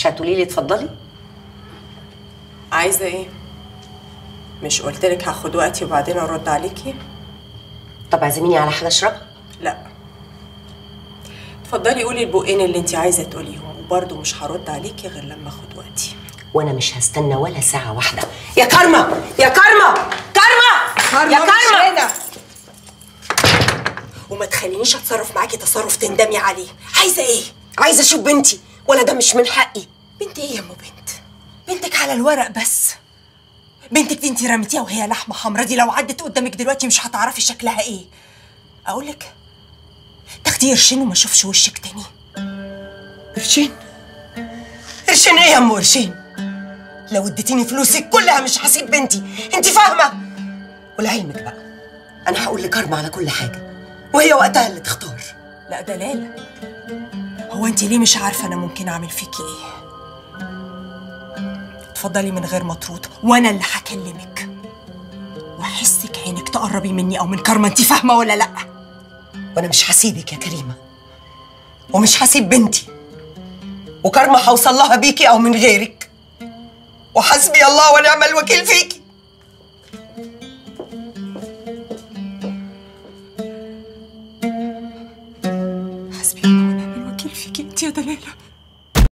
مش هتقولي لي اتفضلي عايزه ايه مش قلت لك هاخد وقتي وبعدين ارد عليكي طب عزميني على حاجه اشربها لا اتفضلي قولي البقين اللي انت عايزه تقوليهم وبرضه مش هرد عليكي غير لما اخد وقتي وانا مش هستنى ولا ساعه واحده يا كارما يا كارما كارما يا كارما وما تخلينيش اتصرف معاكي تصرف تندمي عليه عايزه ايه عايزه اشوف بنتي ولا ده مش من حقي بنت ايه يا ام بنت بنتك على الورق بس بنتك دي انت رميتيها وهي لحمه حمرا دي لو عدت قدامك دلوقتي مش هتعرفي شكلها ايه اقول لك تاخدي قرشين وما اشوفش وشك تاني قرشين قرشين ايه يا ام قرشين لو اديتيني فلوسك كلها مش هسيب بنتي انت فاهمه ولعلمك بقى انا هقول لكارما على كل حاجه وهي وقتها اللي تختار لا دلال هو انت ليه مش عارفه انا ممكن اعمل فيكي ايه اتفضلي من غير مطرود وانا اللي هكلمك واحسك عينك تقربي مني او من كارما انت فاهمه ولا لا وانا مش هسيبك يا كريمه ومش هسيب بنتي وكارما هوصل لها بيكي او من غيرك وحسبي الله ونعم الوكيل فيكي حسبي الله ونعم الوكيل فيكي انت يا دلال